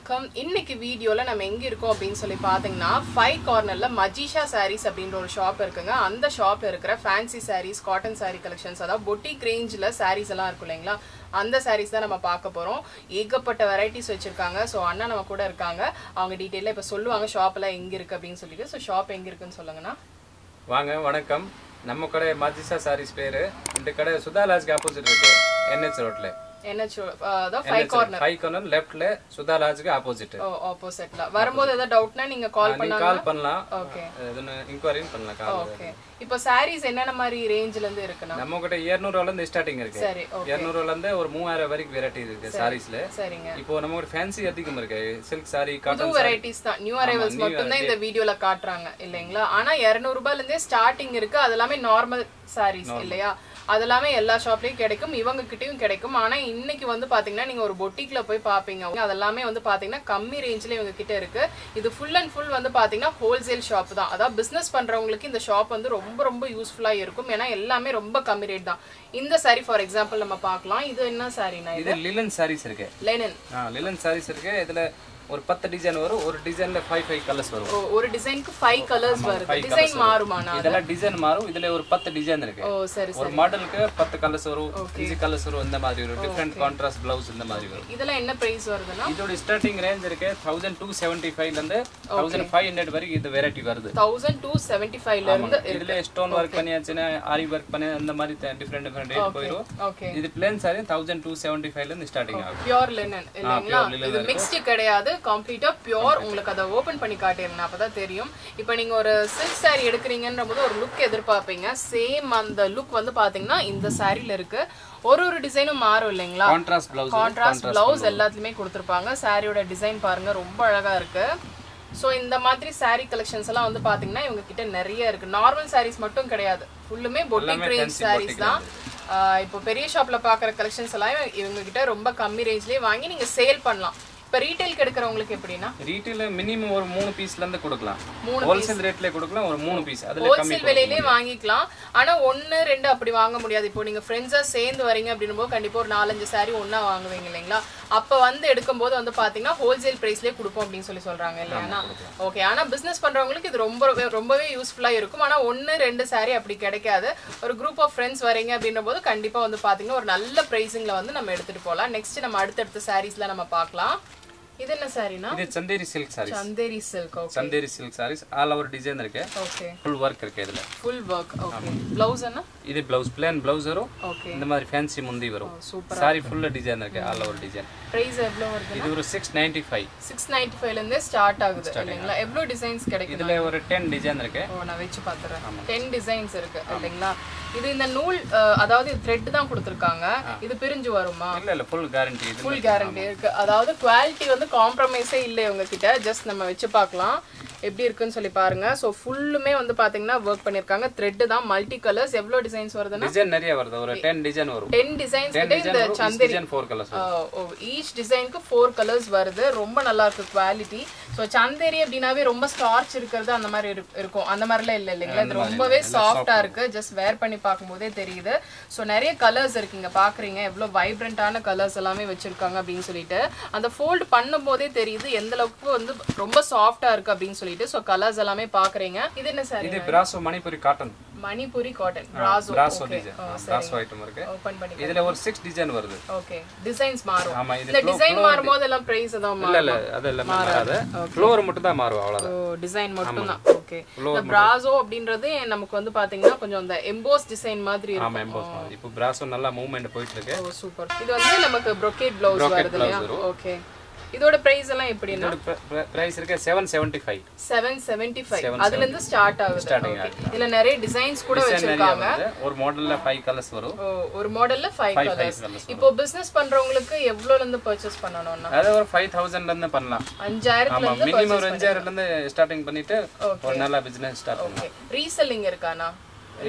வணக்கம் இன்னைக்கு வீடியோல நம்ம எங்க இருக்கோம் அப்படின்னு சொல்லி பாத்தீங்கன்னா ஃபைவ் கார்னர்ல மஜிஷா சாரீஸ் அப்படின்ற ஒரு ஷாப் இருக்குங்க அந்த ஷாப்ல இருக்கிற fancy sarees cotton saree collections அதாவது பொட்டிக் ரேஞ்சில் சாரீஸ் எல்லாம் இருக்கும் இல்லைங்களா அந்த சாரீஸ் தான் நம்ம பார்க்க போறோம் ஏகப்பட்ட வெரைட்டிஸ் வச்சிருக்காங்க ஸோ அண்ணா நம்ம கூட இருக்காங்க அவங்க டீட்டெயிலாக இப்போ சொல்லுவாங்க ஷாப்ல எங்க இருக்கு அப்படின்னு சொல்லிட்டு ஸோ ஷாப் எங்க இருக்குன்னு சொல்லுங்கண்ணா வாங்க வணக்கம் நம்ம கடை மஜிசா சாரீஸ் பேரு இந்த கடை சுதா லாஜ்க்கு ஆப்போசிட் இருக்கு என்ஹெச் ரோட்ல என்ன அதான் ஃபைவ் கார்னர் ஃபைவ் கார்னர் லெஃப்ட்ல சுதா லாஜ்க்கு ஆப்போசிட் ஆப்போசிட்ல வரும்போது ஏதாவது டவுட்னா நீங்க கால் நீங்க பண்ணாங்க கால் பண்ணலாம் ஓகே எதுன்னு இன்கொயரியும் பண்ணலாம் கால் ஓகே இப்போ சாரீஸ் என்னென்ன மாதிரி ரேஞ்சில இருந்து இருக்குண்ணா நம்ம கிட்ட 200 ரூபால இருந்து ஸ்டார்டிங் இருக்கு சரி ஓகே 200 ரூபால இருந்து ஒரு மூவாயிரம் வரைக்கும் வெரைட்டி இருக்கு சாரீஸ்ல சரிங்க இப்போ நம்ம கிட்ட ஃபேன்சி அதிகம் இருக்கு சில்க் சாரி புது காட்டன் வெரைட்டிஸ் தான் நியூ அரைவல்ஸ் மட்டும் தான் இந்த வீடியோல காட்டுறாங்க இல்லைங்களா ஆனா 200 ரூபாயில இருந்தே ஸ்டார்டிங் இருக்கு அது எல்லாமே நார்மல் சாரீஸ் இல்லையா அது எல்லாமே எல்லா ஷாப்லயும் கிடைக்கும் இவங்க கிட்டயும் கிடைக்கும் ஆனா இன்னைக்கு வந்து பாத்தீங்கன்னா நீங்க ஒரு பொட்டிக்ல போய் பாப்பீங்க அது எல்லாமே வந்து பாத்தீங்கன்னா கம்மி ரேஞ்ச்ல இவங்க கிட்ட இருக்கு இது ஃபுல் அண்ட் ஃபுல் வந்து பாத்தீங்கன்னா ஹோல்சேல் ஷாப் தான் அதாவது பிசினஸ் பண்றவங்களுக்கு இந்த ஷாப் வந்து ரொம்ப ரொம்ப யூஸ்ஃபுல்லா இருக்கும் ஏன்னா எல்லாமே ரொம்ப கம்மி ரேட் தான் இந்த சாரி ஃபார் எக்ஸாம்பிள் நம்ம பார்க்கலாம் இது என்ன சாரினா இது இது லிலன் சாரீஸ் இருக்கு லெனன் ஆ லிலன் சாரீஸ் இருக்கு இதுல ஒரு பத்து டிசைன் வரும் ஒரு டிசைன்ல ஃபைவ் ஃபைவ் கலர்ஸ் வரும் ஒரு டிசைனுக்கு ஃபைவ் கலர்ஸ் வருது five டிசைன் colours வரும். மாறுமாண்ணா இதெல்லாம் டிசைன் மாறும் இதுல ஒரு பத்து டிசைன் இருக்கு ஓ சரி ஒரு மாடலுக்கு பத்து கலர்ஸ் வரும் அஞ்சு கலர்ஸ் வரும் இந்த மாதிரி வரும் டிஃப்ரெண்ட் கான்ட்ராஸ்ட் பிளவுஸ் இந்த மாதிரி வரும் இதெல்லாம் என்ன பிரைஸ் வருதுன்னா இதோட ஸ்டார்டிங் ரேஞ்ச் இருக்கு தௌசண்ட் டூ செவன்டி ஃபைவ்ல இருந்து தௌசண்ட் ஃபைவ் ஹண்ட்ரட் வரைக்கும் இது வெரைட்டி வருது தௌசண்ட் டூ செவன்டி ஃபைவ்ல இருந்து இதுல ஸ்டோன் ஒர்க் பண்ணியாச்சுன்னா ஆரி ஒர்க் பண்ணி அந்த மாதிரி டிஃப்ரெண்ட் டிஃப்ரெண்ட் ரேட் போயிடும் ஓகே இது plain saree thousand two seventy ஃபைவ்ல இருந்து ஸ்டார்டிங் ஆகும் பியோர் லினன் இல்லைங்களா pure linen இது மிக்ஸ்டு கிடையாது கம்ப்ளீட்டா பியோர் உங்களுக்கு அதை ஓபன் பண்ணி காட்டிடுறேன் அப்பதான் தெரியும் இப்போ நீங்க ஒரு சில்க் saree எடுக்கிறீங்கன்ற போது ஒரு லுக் எதிர்பார்ப்பீங்க சேம் அந்த லுக் வந்து பாத்தீங்கன்னா இந்த சாரில இருக்கு ஒரு ஒரு டிசைனும் மாறும் இல்லைங்களா கான்ட்ராஸ்ட் பிளவுஸ் கான்ட்ராஸ்ட் பிளவுஸ் எல்லாத்துலயுமே கொடுத்துருப்பாங்க சாரியோட டிசைன் பாருங்க ரொம்ப அழகா இருக்கு ஸோ இந்த மாதிரி saree கலெக்ஷன்ஸ் எல்லாம் வந்து பாத்தீங்கன்னா இவங்க கிட்ட நிறைய இருக்கு நார்மல் sarees மட்டும் கிடையாது ஃபுல்லுமே பொட்டிக் ரேஞ்ச் sarees தான் ஆஹ் இப்போ பெரிய ஷாப்ல பாக்குற கலெக்ஷன்ஸ் எல்லாம் இவங்க கிட்ட ரொம்ப கம்மி ரேஞ்ச்லயே வாங்கி நீங்க சேல் பண்ணலாம் இப்போ ரீட்டைல்க்கு எடுக்கிறவங்களுக்கு எப்படின்னா ரீட்டைல மினிமம் ஒரு மூணு பீஸ்ல இருந்து கொடுக்கலாம் மூணு ஹோல்சேல் ரேட்ல கொடுக்கலாம் ஒரு மூணு பீஸ் அதுல கம்மி ஹோல்சேல் விலையிலே வாங்கிக்கலாம் ஆனா ஒன்னு ரெண்டு அப்படி வாங்க முடியாது இப்போ நீங்க ஃப்ரெண்ட்ஸா சேர்ந்து வரீங்க அப்படின்னும் போது கண்டிப்பா ஒரு நாலஞ்சு saree ஒண்ணா வாங்குவீங்க இல்லைங்களா அப்ப வந்து எடுக்கும்போது வந்து பாத்தீங்கன்னா ஹோல்சேல் பிரைஸ்லயே கொடுப்போம் அப்படின்னு சொல்லி சொல்றாங்க இல்லையா ஓகே ஆனா பிசினஸ் பண்றவங்களுக்கு இது ரொம்ப ரொம்பவே யூஸ்ஃபுல்லா இருக்கும் ஆனா ஒன்னு ரெண்டு saree அப்படி கிடைக்காது ஒரு குரூப் ஆஃப் ஃப்ரெண்ட்ஸ் வரீங்க அப்படின்ற போது கண்டிப்பா வந்து பாத்தீங்கன்னா ஒரு நல்ல பிரைசிங்ல வந்து நம்ம எடுத்துட்டு போகலாம் நெக்ஸ்ட் நம்ம அடுத்தடுத்த சாரீஸ்ல நம்ம பார்க்கலாம் இது என்ன சாரினா இது Chanderi silk sarees Chanderi silk okay Chanderi silk sarees all over design இருக்கு ஓகே ஃபுல் ஒர்க் இருக்கு இதுல ஃபுல் ஒர்க் ஓகே பிளவுஸ் என்ன இது பிளவுஸ் பிளான் பிளவுஸ் வரும் ஓகே இந்த மாதிரி ஃபேன்சி முந்தி வரும் சூப்பர் சாரி ஃபுல்லா டிசைன் இருக்கு ஆல் ஓவர் டிசைன் பிரைஸ் எவ்வளவு வருது இது ஒரு six ninety five six ninety ஃபைவ்ல இருந்தே ஸ்டார்ட் ஆகுது இல்லைங்களா எவ்வளவு டிசைன்ஸ் கிடைக்குது இதுல ஒரு டென் டிசைன் இருக்கு ஓ நான் வச்சு பாத்துறேன் டென் டிசைன்ஸ் இருக்கு இல்லைங்களா இது இந்த நூல் அஹ், அதாவது த்ரெட் தான் கொடுத்துருக்காங்க இது பிரிஞ்சு வருமா இல்ல இல்ல ஃபுல் கேரண்டி இது ஃபுல் கேரண்டி இருக்கு அதாவது குவாலிட்டி வந்து காம்ப்ரமைஸே இல்லை உங்க கிட்ட ஜஸ்ட் நம்ம வச்சு பார்க்கலாம் எப்படி இருக்குன்னு சொல்லி பாருங்க ஸோ ஃபுல்லுமே வந்து பாத்தீங்கன்னா ஒர்க் பண்ணிருக்காங்க த்ரெட் தான் மல்டி கலர்ஸ் எவ்வளவு டிசைன்ஸ் வருதுன்னா டிசைன் நிறைய வருது ஒரு டென் டிசைன் வரும் டென் டிசைன்ஸ் டென் கிட்ட இந்த design Chanderi design four colours each டிசைனுக்கு ஃபோர் கலர்ஸ் வருது ரொம்ப நல்லா இருக்கு குவாலிட்டி ஸோ சந்தேரி அப்படின்னாவே ரொம்ப ஸ்டார்ச் இருக்கிறது அந்த மாதிரி இரு- இருக்கும் அந்த மாதிரிலாம் இல்லை இல்லைங்களா இது ரொம்பவே சாஃப்டா இருக்கு ஜஸ்ட் வேர் பண்ணி பார்க்கும்போதே தெரியுது ஸோ நிறைய கலர்ஸ் இருக்குங்க பாக்குறீங்க எவ்வளோ வைப்ரண்டான கலர்ஸ் எல்லாமே வச்சிருக்காங்க அப்படின்னு சொல்லிட்டு அந்த ஃபோல்டு பண்ணும்போதே தெரியுது எந்த அளவுக்கு வந்து ரொம்ப சாஃப்டா இருக்கு அப்படின்னு சொல்லிட்டு ஸோ கலர்ஸ் எல்லாமே பாக்குறீங்க இது என்ன சார் இது brasso Manipuri cotton Manipuri cotton brasso brasso design brasso item இருக்கு ஓபன் பண்ணி இதுல ஒரு சிக்ஸ் டிசைன் வருது ஓகே டிசைன்ஸ் மாறும் ஆமா இது இந்த டிசைன் மாறும்போது எல்லாம் பிரைஸ் தான் இல்ல இல்ல அது எல்லாமே மாறாது ஃப்ளோர் மட்டும் தான் மாறும் அவ்வளவுதான் ஓ டிசைன் மட்டும் தான் ஓகே இந்த பிராசோ அப்படின்றது நமக்கு வந்து பாத்தீங்கன்னா கொஞ்சம் அந்த எம்போஸ் டிசைன் மாதிரி இருக்கும் ஆமா எம்போஸ் மாதிரி இப்போ பிராசோ நல்லா மூவ்மெண்ட் போயிட்டு இருக்கு ஓ சூப்பர் இது வந்து நமக்கு brocade பிளவுஸ் வருது இல்லையா ஓகே இதோட பிரைஸ் எல்லாம் எப்படின்னா இதோட பிரைஸ் இருக்கு seven seventy five seven seventy five அதுல இருந்து ஸ்டார்ட் ஆகுது Okay. இதுல நிறைய டிசைன்ஸ் கூட நிறைய வச்சிருக்காங்க வருது ஒரு மாடல்ல ஃபைவ் கலர்ஸ் வரும் ஓ, ஒரு மாடல்ல five Five, colours five colours இப்போ பிசினஸ் பண்றவங்களுக்கு எவ்வளவுல இருந்து பர்ச்சேஸ் பண்ணணும்னா அது ஒரு ஃபைவ் தௌசண்ட்ல இருந்து பண்ணலாம் அஞ்சாயிரத்துல ஆமா மினிமம் ஒரு அஞ்சாயிரம்ல இருந்து ஸ்டார்டிங் பண்ணிட்டு ஒரு நல்ல பிசினஸ் ஸ்டார்ட் பண்ணலாம் ஓகே ரீசெல்லிங் இருக்கானா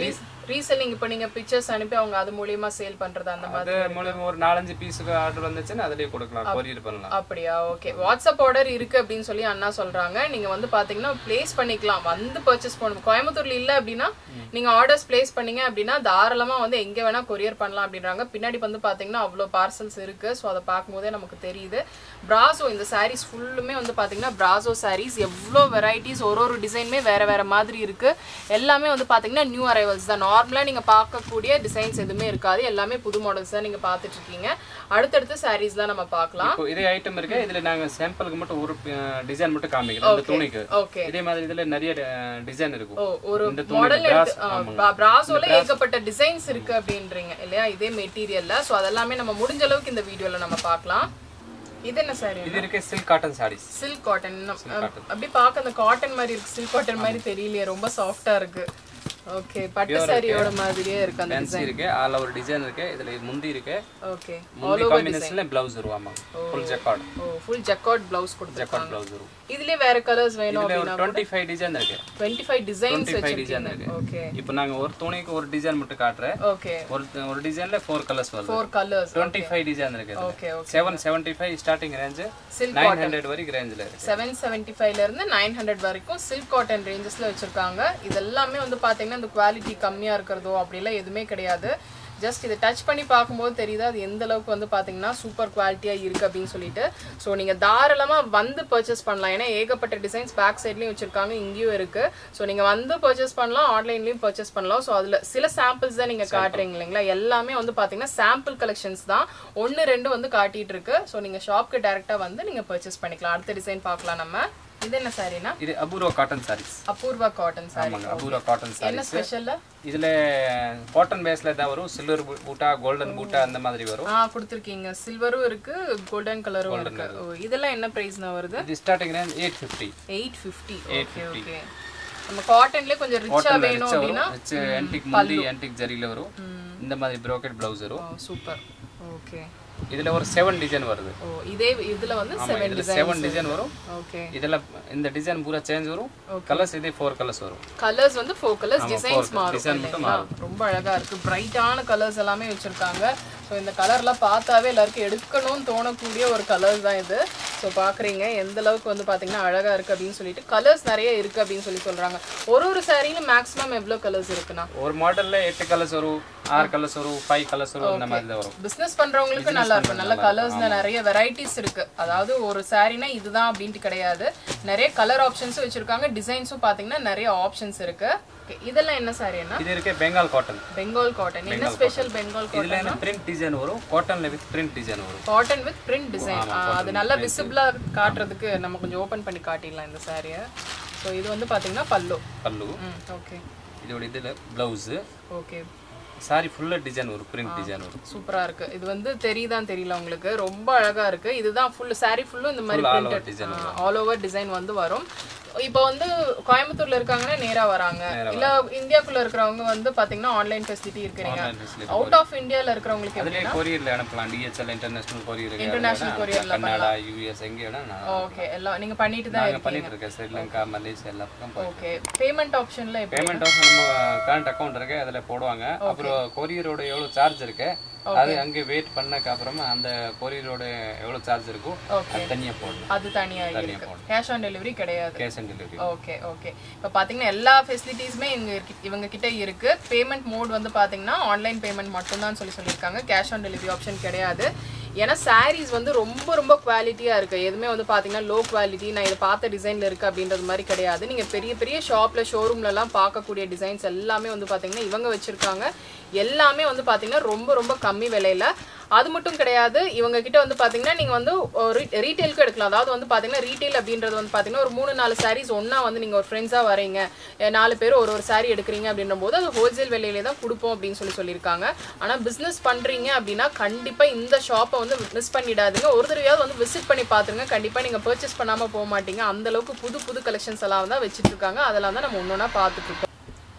ரீசெல்லிங் இப்போ நீங்க பிக்சர்ஸ் அனுப்பி அவங்க அது மூலியமா சேல் பண்றது அந்த மாதிரி அது மூலமா ஒரு நாலஞ்சு பீஸுக்கு ஆர்டர் வந்துச்சுன்னா அதுலயே கொடுக்கலாம் கொரியர் பண்ணலாம் அப்படியா ஓகே வாட்ஸ்அப் ஆர்டர் இருக்கு அப்படின்னு சொல்லி அண்ணா சொல்றாங்க நீங்க வந்து பாத்தீங்கன்னா பிளேஸ் பண்ணிக்கலாம் வந்து பர்ச்சேஸ் பண்ணணும் கோயம்புத்தூர்ல இல்ல அப்படின்னா நீங்க ஆர்டர்ஸ் பிளேஸ் பண்ணீங்க அப்படின்னா தாராளமா வந்து எங்க வேணா கொரியர் பண்ணலாம் அப்படின்றாங்க பின்னாடி வந்து பாத்தீங்கன்னா அவ்வளோ பார்சல்ஸ் இருக்கு ஸோ அதை பார்க்கும்போதே நமக்கு தெரியுது பிராசோ இந்த சாரீஸ் ஃபுல்லுமே வந்து பாத்தீங்கன்னா பிராசோ சாரீஸ் எவ்வளோ வெரைட்டிஸ் ஒரு ஒரு டிசைனுமே வேற வேற மாதிரி இருக்கு எல்லாமே வந்து பாத்தீங்கன்னா நியூ அரைவல்ஸ் தான் நார்மலா நீங்க பார்க்கக்கூடிய டிசைன்ஸ் எதுவுமே இருக்காது எல்லாமே புது மாடல்ஸ் தான் நீங்க பார்த்துட்டு இருக்கீங்க அடுத்தடுத்த சாரீஸ் தான் நம்ம பார்க்கலாம் இப்போ இதே ஐட்டம் இருக்கு இதுல நாங்க சாம்பிளுக்கு மட்டும் ஒரு டிசைன் மட்டும் காமிக்கிறோம் இந்த துணிக்கு ஓகே இதே மாதிரி இதுல நிறைய டிசைன் இருக்கும் ஓ ஒரு இந்த துணி மாடல் brass, எடுத்து பிராசோல ஏகப்பட்ட டிசைன்ஸ் இருக்கு அப்படின்றீங்க இல்லையா இதே மெட்டீரியல்ல சோ அதெல்லாமே நம்ம முடிஞ்ச அளவுக்கு இந்த வீடியோல நம்ம பார்க்கலாம் இது என்ன சாரி இது இருக்கு silk cotton sarees silk cotton அப்படி பார்க்க அந்த காட்டன் மாதிரி இருக்கு சில்க் காட்டன் மாதிரி தெரியலையே ரொம்ப சாஃப்டா இருக்கு ஓகே பட்டு சாரியோட மாதிரியே இருக்கு அந்த ஃபேன்சி இருக்கு ஆல் ஓவர் டிசைன் இருக்கு இதுல முந்தி இருக்கு ஓகே முந்தி காம்பினேஷன்ல பிளவுஸ் வரும் ஆமா ஃபுல் ஜக்கார்ட் ஓ ஃபுல் ஜக்கார்ட் பிளவுஸ் கொடுத்துருக்காங்க ஜக்கார்ட் பிளவுஸ் வரும் இதுலயே வேற கலர்ஸ் வேணும் இதுல ஒரு டுவெண்ட்டி ஃபைவ் டிசைன் இருக்கு 25 டிசைன்ஸ் டுவெண்ட்டி ஃபைவ் டிசைன் இருக்கு ஓகே இப்போ நாங்க ஒரு துணிக்கு ஒரு டிசைன் மட்டும் காட்டுறேன் ஓகே ஒரு ஒரு டிசைன்ல ஃபோர் கலர்ஸ் வருது four colours twenty five design இருக்கு okay okay seven seventy five starting range silk nine hundred வரைக்கும் ரேஞ்சில் இருக்கு செவன் செவன்ட்டி ஃபைவ்ல இருந்து நைன் ஹண்ட்ரட் வரைக்கும் சில்க் காட்டன் ரேஞ்சஸ்ல வச்சிருக்காங்க இதெல்லாமே வந்து பாத்தீங்கன்னா இந்த குவாலிட்டி கம்மியா இருக்கிறதோ அப்படிலாம் எதுவுமே கிடையாது ஜஸ்ட் இதை டச் பண்ணி பார்க்கும்போது தெரியுது அது எந்த அளவுக்கு வந்து பாத்தீங்கன்னா சூப்பர் குவாலிட்டியா இருக்கு அப்படின்னு சொல்லிட்டு ஸோ நீங்க தாராளமா வந்து பர்ச்சேஸ் பண்ணலாம் ஏன்னா ஏகப்பட்ட டிசைன்ஸ் பேக் சைட்லயும் வச்சிருக்காங்க இங்கேயும் இருக்கு ஸோ நீங்க வந்து பர்ச்சேஸ் பண்ணலாம் ஆன்லைன்லயும் பர்ச்சேஸ் பண்ணலாம் ஸோ அதுல சில சாம்பிள்ஸ் தான் நீங்க காட்டுறீங்க இல்லைங்களா எல்லாமே வந்து பாத்தீங்கன்னா சாம்பிள் கலெக்ஷன்ஸ் தான் ஒன்னு ரெண்டு வந்து காட்டிட்டு இருக்கு ஸோ நீங்க ஷாப்க்கு டைரக்டா வந்து நீங்க பர்ச்சேஸ் பண்ணிக்கலாம் அடுத்த டிசைன் பார்க்கலாம் நம்ம இது என்ன சாரினா இது Apoorva cotton sarees Apoorva cotton saree ஆமாங்க அபூர்வா காட்டன் என்ன சாரீஸ் ஸ்பெஷல்ல இதுல காட்டன் பேஸ்ல தான் வரும் சில்வர் பூட்டா கோல்டன் பூட்டா அந்த மாதிரி வரும் ஆ கொடுத்துருக்கீங்க சில்வரும் இருக்கு கோல்டன் கலரும் இருக்கு ஓ, இதெல்லாம் என்ன பிரைஸ்னா வருது இது starting range eight fifty eight fifty okay okay நம்ம காட்டன்லயே கொஞ்சம் ரிச்சா வேணும் அப்படின்னா ஆன்டிக் முந்தி ஆன்டிக் ஜரியில வரும் இந்த மாதிரி ப்ரோக்கெட் பிளவுஸ் வரும் சூப்பர் ஓகே இதுல ஒரு செவன் டிசைன் வருது ஓ இதே இதுல வந்து ஆமா செவன் இதுல செவன் டிசைன் வரும் ஓகே இதுல இந்த டிசைன் பூரா சேஞ்ச் வரும் கலர்ஸ் இதே ஃபோர் கலர்ஸ் வரும் கலர்ஸ் வந்து ஃபோர் கலர்ஸ் டிசைன்ஸ் four மாறும் design மட்டும் இல்லைங்களா? ரொம்ப அழகா இருக்கு பிரைட்டான கலர்ஸ் எல்லாமே வச்சிருக்காங்க ஸோ இந்த கலர்லாம் பார்த்தாவே எல்லாருக்கும் எடுக்கணும்னு தோணக்கூடிய ஒரு கலர்ஸ் தான் இது ஸோ பார்க்குறீங்க எந்த அளவுக்கு வந்து பார்த்தீங்கன்னா அழகா இருக்கு அப்படின்னு சொல்லிட்டு கலர்ஸ் நிறைய இருக்கு அப்படின்னு சொல்லி சொல்றாங்க ஒரு ஒரு சாரியிலும் மேக்ஸிமம் எவ்வளோ கலர்ஸ் இருக்குண்ணா ஒரு மாடல்ல எட்டு கலர்ஸ் வரும் ஆறு கலர்ஸ் வரும் ஃபைவ் கலர்ஸ் வரும் இந்த மாதிரி தான் வரும் பிசினஸ் பண்றவங்களுக்கு நல்லா இருக்கும் நல்ல கலர்ஸ்ல நிறைய வெரைட்டிஸ் இருக்கு அதாவது ஒரு சாரினா இதுதான் அப்படின்ட்டு கிடையாது நிறைய கலர் ஆப்ஷன்ஸும் வச்சிருக்காங்க டிசைன்ஸும் பாத்தீங்கன்னா நிறைய ஆப்ஷன்ஸ் இருக்கு Okay, இதெல்லாம் என்ன சாரி என்ன இது இருக்கு பெங்கால் காட்டன் பெங்கால் காட்டன் என்ன ஸ்பெஷல் பெங்கால் இதுல காட்டன் என்ன பிரிண்ட் டிசைன் வரும் காட்டன்ல வித் பிரிண்ட் டிசைன் வரும் காட்டன் வித் பிரிண்ட் டிசைன் அது நல்லா விசிபிளா காட்டுறதுக்கு நம்ம கொஞ்சம் ஓபன் பண்ணி காட்டிடலாம் இந்த சாரியை ஸோ இது வந்து பாத்தீங்கன்னா பல்லு பல்லு ம் ஓகே இதோட இதுல பிளவுஸ் ஓகே சாரி ஃபுல்லா டிசைன் வரும் பிரிண்ட் டிசைன் வரும் சூப்பரா இருக்கு இது வந்து தெரியுதான் தெரியல உங்களுக்கு ரொம்ப அழகா இருக்கு இதுதான் ஃபுல் saree ஃபுல்லும் இந்த மாதிரி all over printed design all over design வந்து வரும் இப்போ வந்து கோயம்புத்தூர்ல இருக்காங்கன்னா நேரா வராங்க இல்ல இந்தியாக்குள்ள இருக்கிறவங்க வந்து பாத்தீங்கன்னா ஆன்லைன் ஃபெசிலிட்டி இருக்கிறீங்க Online facility. அவுட் ஆஃப் இந்தியால இருக்கிறவங்களுக்கு எப்படி அதுலயே கொரியர்ல அனுப்பலாம் DHL international courier International courier ல கன்னடா யூஎஸ் எங்க வேணா நான் ஓகே எல்லாம் நீங்க பண்ணிட்டு தான் நாங்க பண்ணிட்டு இருக்கேன் ஸ்ரீலங்கா மலேசியா எல்லா பக்கம் போய் ஓகே பேமெண்ட் ஆப்ஷன்ல எப்படி பேமெண்ட் ஆஃப் நம்ம கரண்ட் அக்கௌண்ட் இருக்கு அதுல போடுவாங்க அப்புறம் கொரியரோட எவ்வளவு சார்ஜ் இருக்கு அது அங்கே வெயிட் பண்ணக்கு அப்புறமா அந்த கொரியரோட எவ்வளவு சார்ஜ் இருக்கும் அது தனியா போடணும் அது தனியா இருக்கு கேஷ் ஆன் டெலிவரி கிடையாது cash on delivery okay okay இப்போ பார்த்தீங்கன்னா எல்லா ஃபெசிலிட்டிஸுமே இங்க இருக்கு இவங்க கிட்ட இருக்கு பேமெண்ட் மோட் வந்து பார்த்தீங்கன்னா ஆன்லைன் பேமெண்ட் மட்டும்தான் சொல்லி சொல்லியிருக்காங்க கேஷ் ஆன் டெலிவரி ஆப்ஷன் கிடையாது ஏன்னா sarees வந்து ரொம்ப ரொம்ப குவாலிட்டியாக இருக்குது எதுவுமே வந்து பார்த்தீங்கன்னா லோ குவாலிட்டி நான் இதை பார்த்த டிசைனில் இருக்குது அப்படின்றது மாதிரி கிடையாது நீங்கள் பெரிய பெரிய ஷாப்பில் ஷோரூம்லலாம் பார்க்கக்கூடிய டிசைன்ஸ் எல்லாமே வந்து பார்த்தீங்கன்னா இவங்க வச்சுருக்காங்க எல்லாமே வந்து பார்த்தீங்கன்னா ரொம்ப ரொம்ப கம்மி விலையில அது மட்டும் கிடையாது இவங்க கிட்ட வந்து பாத்தீங்கன்னா நீங்க வந்து ரீட்டைலுக்கு எடுக்கலாம் அதாவது வந்து பாத்தீங்கன்னா ரீட்டைல் அப்படின்றது வந்து பாத்தீங்கன்னா ஒரு மூணு நாலு சாரீஸ் ஒண்ணா வந்து நீங்க ஒரு ஃப்ரெண்ட்ஸா வரீங்க அஹ் நாலு பேர் ஒரு ஒரு சாரி எடுக்கிறீங்க அப்படின்ற போது அது ஹோல்சேல் விலையிலே தான் கொடுப்போம் அப்படின்னு சொல்லி சொல்லியிருக்காங்க ஆனா பிசினஸ் பண்றீங்க அப்படின்னா கண்டிப்பா இந்த ஷாப்பை வந்து மிஸ் பண்ணிடாதீங்க ஒரு தடவையாவது வந்து விசிட் பண்ணி பாத்துருங்க கண்டிப்பா நீங்க பர்ச்சேஸ் பண்ணாம போக மாட்டீங்க அந்த அளவுக்கு புது புது கலெக்ஷன்ஸ் எல்லாம் தான் வச்சிட்டு இருக்காங்க அதெல்லாம் தான் நம்ம ஒன்னொன்னா பார்த்துட்டு இருக்கோம்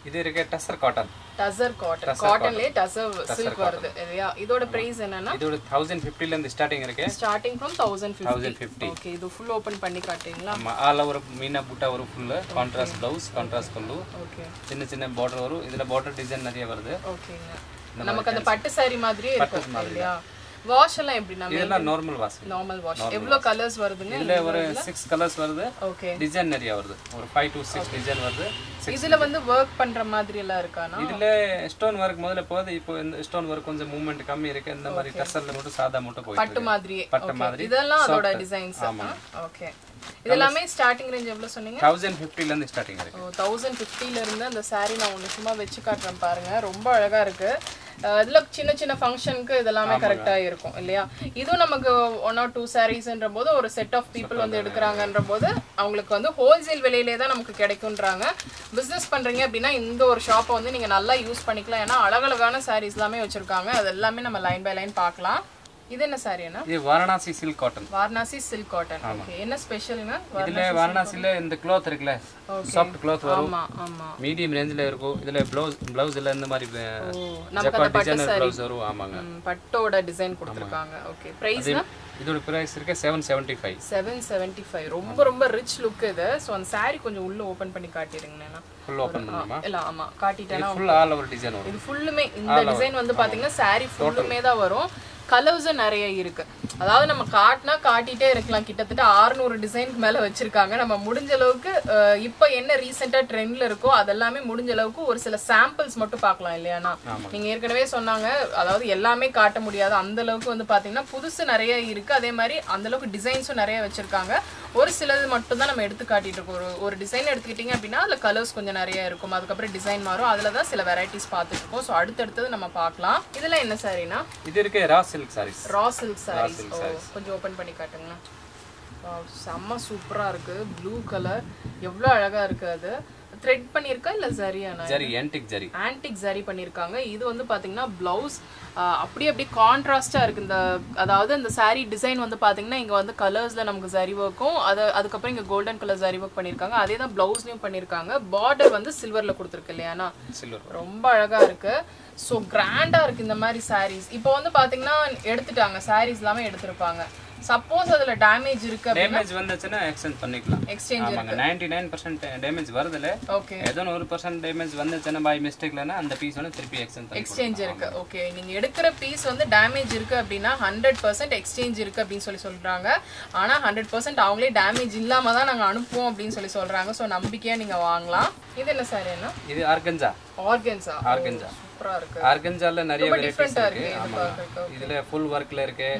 இது இருக்க டசர் காட்டன் டசர் காட்டன் காட்டன்லயே டசர் சில்க் வருது இல்லையா இதோட பிரைஸ் என்னன்னா இதோட தௌசண்ட் ஃபிஃப்டில இருந்து ஸ்டார்டிங் இருக்கு starting from thousand thousand fifty fifty okay இது ஃபுல் ஓபன் பண்ணி காட்டுறீங்களா ஆமா ஆல் ஓவர் மீனா புட்டா வரும் full contrast blouse contrast pallu okay சின்ன சின்ன பார்டர் வரும் இதுல பார்டர் டிசைன் நிறைய வருது ஓகேங்க நமக்கு அந்த பட்டு saree மாதிரியே இருக்கும் இல்லையா வாஷ் எல்லாம் எப்படி நம்ம இதெல்லாம் நார்மல் வாஷ் நார்மல் வாஷ் எவ்வளவு கலர்ஸ் வருதுங்க இதுல ஒரு சிக்ஸ் கலர்ஸ் வருது ஓகே டிசைன் நிறைய வருது ஒரு ஃபைவ் டு சிக்ஸ் டிசைன் வருது இதுல வந்து ஒர்க் பண்ற மாதிரி எல்லாம் இருக்கானா இதுல ஸ்டோன் ஒர்க் முதல்ல போகுது இப்போ இந்த ஸ்டோன் ஒர்க் கொஞ்சம் மூவ்மெண்ட் கம்மி இருக்கு இந்த மாதிரி டசர்ல மட்டும் சாதா மட்டும் போயிட்டு பட்டு இருக்கு. மாதிரியே பட்டு Okay. மாதிரி இதெல்லாம் அதோட டிசைன்ஸ் ஓகே இது எல்லாமே ஸ்டார்டிங் ரேஞ்ச் எவ்வளவு சொன்னீங்க தௌசண்ட் ஃபிஃப்டில இருந்து ஸ்டார்டிங் இருக்கு தௌசண்ட் ஃபிஃப்டில இருந்து அந்த saree நான் ஒன்று சும்மா வச்சு காட்டுறேன் பாருங்க ரொம்ப அழகா இருக்கு அஹ் இதுல சின்ன சின்ன ஃபங்க்ஷனுக்கு இதெல்லாமே கரெக்டா இருக்கும் இல்லையா இதுவும் நமக்கு ஒன் ஆர் டூ சாரீஸ்ன்ற போது ஒரு செட் ஆஃப் பீப்புள் வந்து எடுக்கிறாங்கன்ற போது அவங்களுக்கு வந்து ஹோல்சேல் விலையிலே தான் நமக்கு கிடைக்கும்ன்றாங்க பிசினஸ் பண்றீங்க அப்படின்னா இந்த ஒரு ஷாப்பை வந்து நீங்க நல்லா யூஸ் பண்ணிக்கலாம் ஏன்னா அழகழகான சாரீஸ் எல்லாமே வச்சிருக்காங்க அது எல்லாமே நம்ம லைன் பை லைன் பார்க்கலாம் இது என்ன சாரினா இது Varanasi silk cotton Varanasi silk cotton okay என்ன ஸ்பெஷல்ங்க இதுல வாரணாசில இந்த கிளாத் இருக்குல்ல சாஃப்ட் கிளாத் வரும் ஆமா ஆமா மீடியம் ரேஞ்சில் இருக்கும் இதுல ப்ளவுஸ் ப்ளவுஸ்ல இந்த மாதிரி ஓ நமக்கு அந்த பட்டு டிசைனர் ப்ளவுஸ் வரும் ஆமாங்க ம், பட்டோட டிசைன் கொடுத்துருக்காங்க ஓகே பிரைஸ்னா இதோட பிரைஸ் இருக்கு seven seventy five seven seventy five ரொம்ப ரொம்ப ரிச் லுக் இது ஸோ அந்த saree கொஞ்சம் உள்ள ஓபன் பண்ணி காட்டிடுங்கண்ணா ஃபுல் ஓப்பன் பண்ணுமா இல்ல ஆமா காட்டிட்டேன்னா ஃபுல் ஆல் ஓவர் டிசைன் வரும் இது ஃபுல்லுமே இந்த டிசைன் வந்து பாத்தீங்கன்னா saree ஃபுல்லுமே தான் வரும் கலர்ஸும் நிறைய இருக்கு அதாவது நம்ம காட்டினா காட்டிட்டே இருக்கலாம் கிட்டத்தட்ட 600 டிசைனுக்கு மேல வச்சிருக்காங்க நம்ம முடிஞ்ச அளவுக்கு அஹ், இப்போ என்ன ரீசெண்டா ட்ரெண்ட்ல இருக்கோ அதெல்லாமே முடிஞ்ச அளவுக்கு ஒரு சில சாம்பிள்ஸ் மட்டும் பார்க்கலாம் இல்லையாண்ணா நீங்க ஏற்கனவே சொன்னாங்க அதாவது எல்லாமே காட்ட முடியாது அந்த அளவுக்கு வந்து பாத்தீங்கன்னா புதுசு நிறைய இருக்கு அதே மாதிரி அந்த அளவுக்கு டிசைன்ஸும் நிறைய வச்சிருக்காங்க ஒரு சிலது மட்டும் தான் நம்ம எடுத்து காட்டிட்டு இருக்கோம் ஒரு ஒரு டிசைன் எடுத்துக்கிட்டீங்க அப்படின்னா அதுல கலர்ஸ் கொஞ்சம் நிறைய இருக்கும் அதுக்கப்புறம் டிசைன் மாறும் அதுல தான் சில வெரைட்டிஸ் பார்த்துட்டு இருக்கோம் ஸோ அடுத்தடுத்தது நம்ம பார்க்கலாம் இதெல்லாம் என்ன சாரினா இது இருக்கு raw silk sarees raw silk sarees ஓ கொஞ்சம் ஓபன் பண்ணி காட்டுங்கண்ணா Wow, செம்ம சூப்பரா இருக்கு ப்ளூ கலர் எவ்வளவு அழகா இருக்கு அது த்ரெட் பண்ணியிருக்கா இல்ல சரியானா ஜரி ஆன்டிக் ஜரி ஆன்டிக் ஜரி பண்ணியிருக்காங்க இது வந்து பாத்தீங்கன்னா பிளவுஸ் அப்படியே அப்படியே கான்ட்ராஸ்டா இருக்கு இந்த அதாவது இந்த saree டிசைன் வந்து பாத்தீங்கன்னா இங்க வந்து கலர்ஸ்ல நமக்கு ஜரி ஒர்க்கும் அது அதுக்கப்புறம் இங்க கோல்டன் கலர் ஜரி ஒர்க் பண்ணியிருக்காங்க அதே தான் பிளவுஸ்லயும் பண்ணியிருக்காங்க பார்டர் வந்து சில்வர்ல கொடுத்துருக்கு இல்லையானா சில்வர் ரொம்ப அழகா இருக்கு ஸோ கிராண்டா இருக்கு இந்த மாதிரி சாரீஸ் இப்போ வந்து பாத்தீங்கன்னா எடுத்துட்டாங்க சாரீஸ் எல்லாமே எடுத்திருப்பாங்க சப்போஸ் அதுல டேமேஜ் இருக்கு டேமேஜ் வந்துச்சுன்னா எக்ஸ்சேஞ்ச் பண்ணிக்கலாம் எக்ஸ்சேஞ்ச் ஆமாங்க நைன்டி நைன் பர்சன்ட் டேமேஜ் வருதுல ஓகே ஏதோ ஒரு பர்சன்ட் டேமேஜ் வந்துச்சுன்னா பை மிஸ்டேக்லனா அந்த பீஸ் வந்து திருப்பி எக்ஸ்சேஞ்ச் பண்ணி எக்ஸ்சேஞ்ச் இருக்கு ஓகே நீங்க எடுக்கிற பீஸ் வந்து டேமேஜ் இருக்கு அப்படின்னா ஹண்ட்ரட் பர்சன்ட் எக்ஸ்சேஞ்ச் இருக்கு அப்படின்னு சொல்லி சொல்றாங்க ஆனா ஹண்ட்ரட் பர்சன்ட் அவங்களே டேமேஜ் இல்லாம தான் நாங்க அனுப்புவோம் அப்படின்னு சொல்லி சொல்றாங்க ஸோ நம்பிக்கையா நீங்க வாங்கலாம் இது என்ன சாரி என்ன இது ஆர்கஞ்சா ஆர்கன்ஸா ஆர்கன்ஜா சூப்பரா இருக்கு ஆர்கஞ்சால நிறைய வெரைட்டிஸ் டிஃப்ரெண்டா இருக்கு இருக்கு இது ஆமா பார்க்கறதுக்கு இதுல ஃபுல் ஒர்க்ல இருக்கு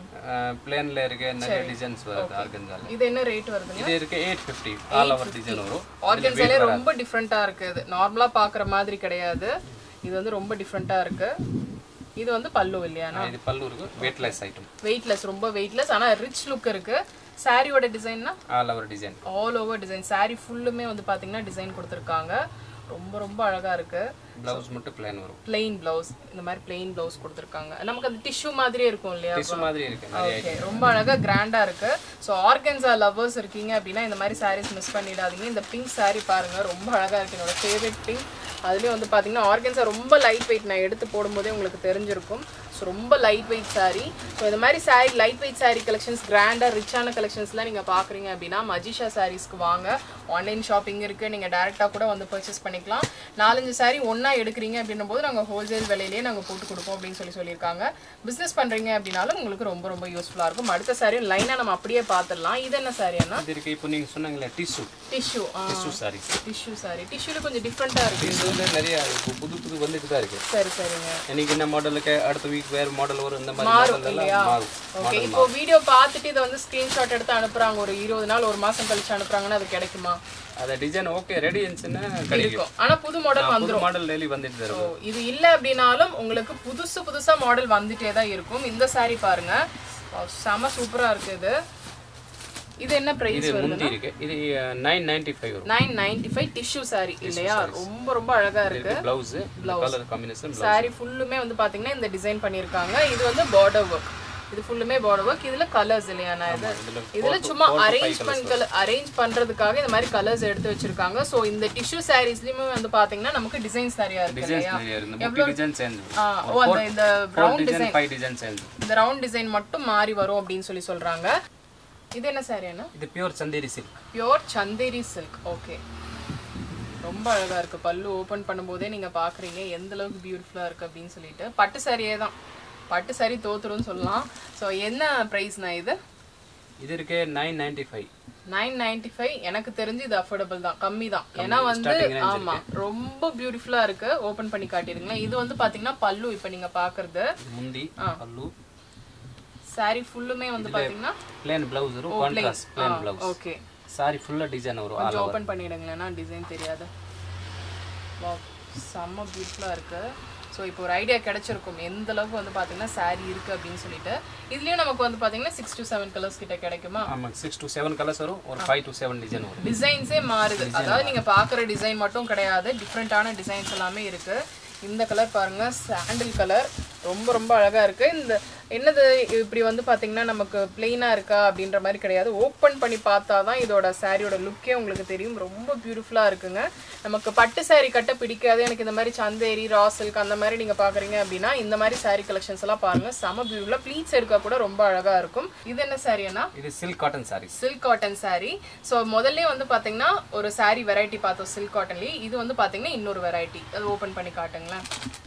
பிளேன்ல இருக்கு நிறைய டிசைன்ஸ் வருது ஆர்கஞ்சால இது என்ன ரேட் வருதுங்க இது இருக்கு eight fifty all over design வரும் ஆர்கன்ஸாலே ரொம்ப டிஃப்ரெண்டா இருக்கு இது நார்மலா பாக்குற மாதிரி கிடையாது இது வந்து ரொம்ப டிஃப்ரெண்டா இருக்கு இது வந்து பல்லு இல்லையானா இது பல்லு இருக்கு வெயிட்லெஸ் ஐட்டம் வெயிட்லெஸ் ரொம்ப வெயிட்லெஸ் ஆனா ரிச் லுக் இருக்கு சாரியோட டிசைன்னா all over design all over design saree ஃபுல்லுமே வந்து பாத்தீங்கன்னா டிசைன் கொடுத்துருக்காங்க ரொம்ப ரொம்ப அழகா இருக்கு பிளவுஸ் மட்டும் பிளேன் வரும் பிளெயின் பிளவுஸ் இந்த மாதிரி பிளெயின் பிளவுஸ் கொடுத்துருக்காங்க நமக்கு அந்த டிஷ்யூ மாதிரியே இருக்கும் இல்லையா டிஷ்யூ மாதிரி இருக்கு நிறைய ஓகே ரொம்ப அழகா கிராண்டா இருக்கு ஸோ ஆர்கன்ஸா லவர்ஸ் இருக்கீங்க அப்படின்னா இந்த மாதிரி sarees மிஸ் பண்ணிடாதீங்க இந்த பிங்க் saree பாருங்க ரொம்ப அழகா இருக்கு என்னோட ஃபேவரட் பிங்க் அதுலேயும் வந்து பார்த்தீங்கன்னா ஆர்கன்ஸா ரொம்ப லைட் வெயிட் நான் எடுத்து போடும்போதே உங்களுக்கு தெரிஞ்சிருக்கும் ஸோ ரொம்ப லைட் வெயிட் saree ஸோ இந்த மாதிரி saree light weight saree collections கிராண்டாக ரிச்சான கலெக்ஷன்ஸ்லாம் நீங்கள் பார்க்குறீங்க அப்படின்னா மஜிஷா சாரீஸ்க்கு வாங்க ஆன்லைன் ஷாப்பிங் இருக்குது நீங்கள் டேரெக்டாக கூட வந்து பர்ச்சேஸ் பண்ணிக்கலாம் நாலஞ்சு saree ஒன்றா எடுக்கிறீங்க அப்படின்னும் போது நாங்கள் ஹோல்சேல் விலையிலேயே நாங்கள் போட்டு கொடுப்போம் அப்படின்னு சொல்லி சொல்லியிருக்காங்க பிஸ்னஸ் பண்ணுறீங்க அப்படின்னாலும் உங்களுக்கு ரொம்ப ரொம்ப யூஸ்ஃபுல்லாக இருக்கும் அடுத்த saree லைனாக நம்ம அப்படியே பார்த்துடலாம் இது என்ன சாரியானா இது இருக்கு இப்போ நீங்க சொன்னாங்களே tissue tissue tissue sarees tissue saree டிஷ்யூல கொஞ்சம் டிஃப்ரெண்ட்டாக இருக்குது டிஷ்யூல நிறைய இப்போ புது புது வந்துட்டு தான் இருக்கு சரி சரிங்க இன்னைக்கு என்ன மாடலுக்கு அடுத்த வீக் வேற மாடல் வரும் இந்த மாதிரி மாறும் மாடல் இல்லையா எல்லாம் மாறும் ஓகே இப்போ வீடியோ பார்த்துட்டு இதை வந்து ஸ்கிரீன்ஷாட் எடுத்து அனுப்புறாங்க ஒரு இருபது நாள் ஒரு மாசம் கழிச்சு அனுப்புறாங்கன்னா அது கிடைக்குமா அந்த டிசைன் ஓகே ரெடி இருந்துச்சுன்னா கிடைக்கும் இருக்கும் ஆனா புது மாடல் வந்து புது மாடல் டெய்லி வந்துட்டு தான் இருக்கும் இது இல்ல அப்படின்னாலும் உங்களுக்கு புதுசு புதுசா மாடல் வந்துட்டே தான் இருக்கும் இந்த saree பாருங்க Wow, செம சூப்பரா இருக்கு இது இது என்ன பிரைஸ் இது முந்தி இருக்கு இது நைன் நைன்டி ஃபைவ் வரும் nine ninety five tissue saree இல்லையா ரொம்ப ரொம்ப அழகா இருக்கு பிளவுஸ் கலர் காம்பினேஷன் saree ஃபுல்லுமே வந்து பாத்தீங்கன்னா இந்த டிசைன் பண்ணியிருக்காங்க இது வந்து பார்டர் ஒர்க் இது ஃபுல்லுமே பார்டர் ஒர்க் இதுல கலர்ஸ் இல்லையாண்ணா இது இதுல இதுல சும்மா அரேஞ்ச்மெண்ட் அரேஞ்ச் பண்றதுக்காக இந்த மாதிரி கலர்ஸ் எடுத்து வச்சிருக்காங்க சோ இந்த டிஷ்யூ சாரீஸ்லயுமே வந்து பாத்தீங்கன்னா நமக்கு டிசைன்ஸ் நிறைய இருக்கு டிசைன்ஸ் இல்லையா நிறைய இருந்து முப்பது டிசைன் சேர்ந்து ஆ, ஓ அந்த இந்த four round design design five design சேர்ந்து இந்த ரவுண்ட் டிசைன் மட்டும் மாறி வரும் அப்படின்னு சொல்லி சொல்றாங்க இது என்ன சாரி அண்ணா இது pure Chanderi silk pure Chanderi silk okay ரொம்ப அழகா இருக்கு பல்லு ஓபன் பண்ணும்போதே நீங்க பாக்குறீங்க எந்த அளவுக்கு பியூட்டிஃபுல்லா இருக்கு அப்படின்னு சொல்லிட்டு பட்டு சாரியே தான் பட்டு சாரி தோத்துருன்னு சொல்லலாம் ஸோ என்ன ப்ரைஸ்னா இது இது இருக்கே nine ninety five nine ninety five எனக்கு தெரிஞ்சு இது அஃபோர்டபுள் தான் கம்மி தான் ஏன்னா வந்து ஆமா ரொம்ப பியூட்டிஃபுல்லா இருக்கு ஓபன் பண்ணி காட்டிருங்களேன் இது வந்து பாத்தீங்கன்னா பல்லு இப்போ நீங்க பாக்குறது முந்தி பல்லு சாரி ஃபுல்லுமே வந்து பாத்தீங்கன்னா பிளேன் பிளவுஸ் வரும் contrast plain blouse okay saree ஃபுல்லா டிசைன் வரும் கொஞ்சம் ஓபன் பண்ணிடுங்களேன்னா டிசைன் தெரியாது Wow, செம்ம பியூட்டிஃபுல்லாக இருக்கு ஸோ இப்போ ஒரு ஐடியா கிடைச்சிருக்கும் எந்த அளவுக்கு வந்து பார்த்தீங்கன்னா saree இருக்கு அப்படின்னு சொல்லிட்டு இதுலயும் நமக்கு வந்து பார்த்தீங்கன்னா சிக்ஸ் to செவன் கலர்ஸ் கிட்ட கிடைக்குமா ஆமா சிக்ஸ் டு செவன் கலர்ஸ் வரும் ஒரு ஃபைவ் டு செவன் டிசைன் வரும் டிசைன்ஸே மாறுது அதாவது நீங்க பார்க்குற டிசைன் மட்டும் கிடையாது டிஃப்ரெண்ட்டான டிசைன்ஸ் எல்லாமே இருக்கு இந்த கலர் பாருங்க சாண்டில் கலர் ரொம்ப ரொம்ப அழகா இருக்கு இந்த என்னது இப்படி வந்து பாத்தீங்கன்னா நமக்கு பிளெயினா இருக்கா அப்படின்ற மாதிரி கிடையாது ஓப்பன் பண்ணி பார்த்தா தான் இதோட சாரியோட லுக்கே உங்களுக்கு தெரியும் ரொம்ப பியூட்டிஃபுல்லா இருக்குங்க நமக்கு பட்டு saree கட்ட பிடிக்காது எனக்கு இந்த மாதிரி சந்தேரி ரா சில்க் அந்த மாதிரி நீங்க பாக்குறீங்க அப்படின்னா இந்த மாதிரி saree கலெக்ஷன்ஸ் எல்லாம் பாருங்க செம பியூட்டிஃபுல்லா ப்ளீட்ஸ் எடுக்க கூட ரொம்ப அழகா இருக்கும் இது என்ன சாரினா இது silk cotton sarees silk cotton saree so முதல்ல வந்து பாத்தீங்கன்னா ஒரு saree வெரைட்டி பார்த்தோம் சில்க் காட்டன்லேயே இது வந்து பாத்தீங்கன்னா இன்னொரு வெரைட்டி அது ஓப்பன் பண்ணி காட்டுங்களேன்